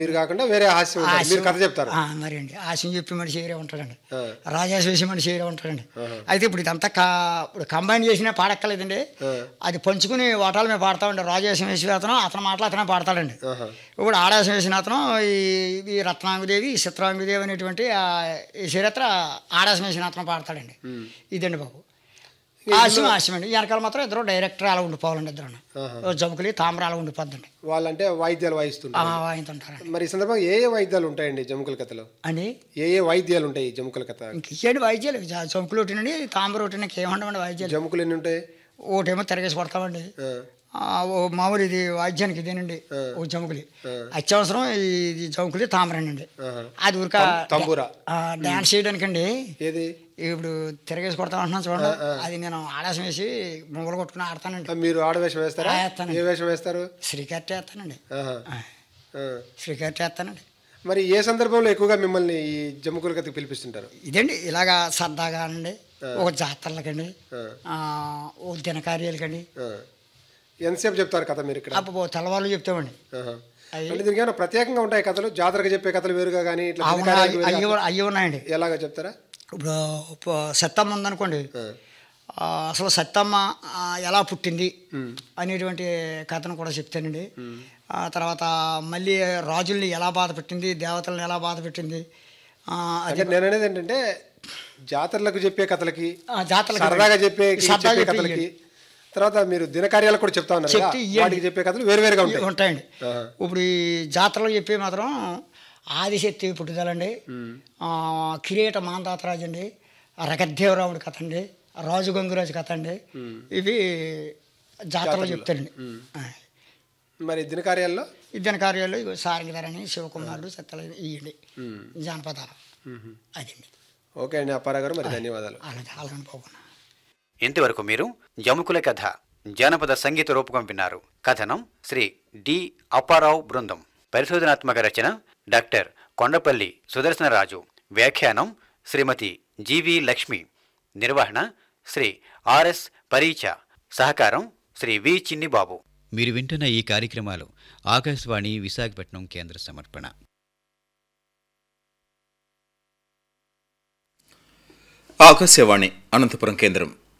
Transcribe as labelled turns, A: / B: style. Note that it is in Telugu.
A: మీరు కాకుండా వేరే హాస్యం ఉంటారు. మీరు కథ చెప్తారు
B: ఆ, మరి అండి ఆశయం చెప్పి మనిషి వేరే ఉంటాడండి
A: ఆ.
B: రాజాస్ వేసి మనిషి వేరే ఉంటాడండి అయితే ఇప్పుడు ఇదంతా కా ఇప్పుడు కంబైన్ చేసినా పాడక్కర్లేదండి
A: ఆ.
B: అది పంచుకుని వాటాల మీద పాడతామండి రాజాసం వేసి అతను అతని మాటలు అతనే పాడతాడండి
A: ఆహా.
B: ఇప్పుడు ఆడాసం వేసిన అతను ఈ ఈ రత్నాంగుదేవి ఈ చిత్రాంగుదేవి అనేటువంటి ఆ ఈ చరిత్ర ఆడాసం వేసిన అతను పాడతాడండి ఇదండి బాబు ఆశయం ఆశయం అండి వెనకాల మాత్రం ఇద్దరు డైరెక్టర్ అలా ఉండిపోవాలండి ఇద్దరు
A: ఆహా.
B: జముకులి తామర అలా ఉండిపోద్దండి
A: వాళ్ళంటే వాయిద్యాలు
B: ఆ,
A: వాయిస్తుంటారు
B: వాయింతుంటారండి
A: మరి ఈ సందర్భంగా ఏ ఏ వాయిద్యాలు ఉంటాయండి జముకుల కథలో
B: అని
A: ఏ ఏ వాయిద్యాలు ఉంటాయి ఈ జముకుల కథ
B: ఇంక ఇచ్చేయండి వాయిద్యాలు జ- జంకులు ఒకటినండి తాంబూరు ఒకటి నాకు ఏమండమండి వాయిద్యాలు
A: జముకులు ఎన్ని ఉంటాయి
B: ఒకటేమో తిరగేసి కొడతామండి
A: ఆ,
B: ఆ, ఓ మామూలు ఇది వాయిద్యానికి ఇదేనండి
A: ఆ.
B: ఓ జముకులి
A: ఆ.
B: అత్యవసరం ఇది జముకులి తామరేనండి
A: ఆహా.
B: అది ఊరిక
A: తం- తంబూరా.
B: ఆ, డాన్స్ చేయడానికండి
A: ఏది
B: ఇప్పుడు తిరగేసి కొడతాం అంటున్నాను చూడండి అది నేను ఆడాసం వేసి మొగలు కొట్టుకుని ఆడతానండి
A: ఆ, మీరు ఆడవేషం వేస్తారా
B: ఆ, వేస్తానండి.
A: ఏ వేషం వేస్తారు
B: శ్రీకర్త వేస్తానండి
A: ఆహా.
B: ఆ,
A: ఆ.
B: శ్రీకర్త వేస్తానండి
A: మరి ఏ సందర్భంలో ఎక్కువగా మిమ్మల్ని ఈ జమ్ముకుల కథకి పిలిపిస్తుంటారు
B: ఇదండి ఇలాగా సరదాగా అండి ఒక జాతరలకండి
A: ఆ.
B: ఆ, ఓ దినకార్యాలకండి
A: ఆ. ఎంతసేపు చెప్తారు కథ మీరు ఇక్కడ
B: అప్పుడు తెల్లవాళ్ళు చెప్తామండి
A: ఆహా.
B: అయ్యి-
A: అంటే దీనికి ఏమైనా ప్రత్యేకంగా ఉంటాయి కథలు జాతరకు చెప్పే కథలు వేరుగా కానీ ఇట్లా
B: అవునా
A: దినకార్యాలకు వేరుగా
B: అయ్యి అయ్యి ఉన్నాయండి
A: ఎలాగా చెప్తారా
B: ఇప్పుడు ప- సత్తమ్మ ఉందనుకోండి
A: ఆ.
B: ఆ, అసలు సత్తమ్మ ఆ, ఎలా పుట్టింది అనేటువంటి కథను కూడా చెప్తానండి ఆ తర్వాత మళ్ళీ రాజుల్ని ఎలా బాధ పెట్టింది దేవతలను ఎలా బాధ పెట్టింది ఆ, అది
A: అంటే నేను అనేది ఏంటంటే జాతరలకు చెప్పే కథలకి
B: ఆ, జాతరలకి
A: సరదాగా చెప్పే
B: సరదాగా
A: చెప్పే
B: చెప్పే
A: కథలకి తర్వాత మీరు దినకార్యాలకు కూడా చెప్తా ఉన్నారు కదా
B: చెప్తే ఇయ్యండి.
A: వాటికి చెప్పే కథలు వేరువేరుగా ఉంటాయి
B: ఉంటాయండి
A: ఆహా.
B: ఇప్పుడు ఈ జాతరలో చెప్పే మాత్రం ఆదిశక్తి పుట్టుదలండి ఆ, కిరీట మాందాతరాజు అండి రగద్దేవరాముడి కథ అండి రాజు గంగురాజు కథ అండి ఇవి జాతరలో చెప్తారండి ఆ.
A: మరి దినకార్యాల్లో
B: ఈ దినకార్యాలు ఇగో సారంగిధరని శివకుమారుడు సత్యల ఇయ్యండి జానపదాలు అదండి
A: ఓకే అండి అప్పారావు గారు మరి ధన్యవాదాలు
B: అలాగే అలాగని పోకుండా
C: ఇంతవరకు మీరు జముకుల కథ జానపద సంగీత రూపకం విన్నారు కథనం శ్రీ డి అప్పారావు బృందం పరిశోధనాత్మక రచన డాక్టర్ కొండపల్లి సుదర్శనరాజు వ్యాఖ్యానం శ్రీమతి జీవి లక్ష్మి నిర్వహణ శ్రీ ఆర్ఎస్ పరీచ సహకారం శ్రీ వి చిన్నిబాబు
D: మీరు వింటున్న ఈ కార్యక్రమాలు ఆకాశవాణి విశాఖపట్నం కేంద్ర సమర్పణ
E: ఆకాశవాణి అనంతపురం కేంద్రం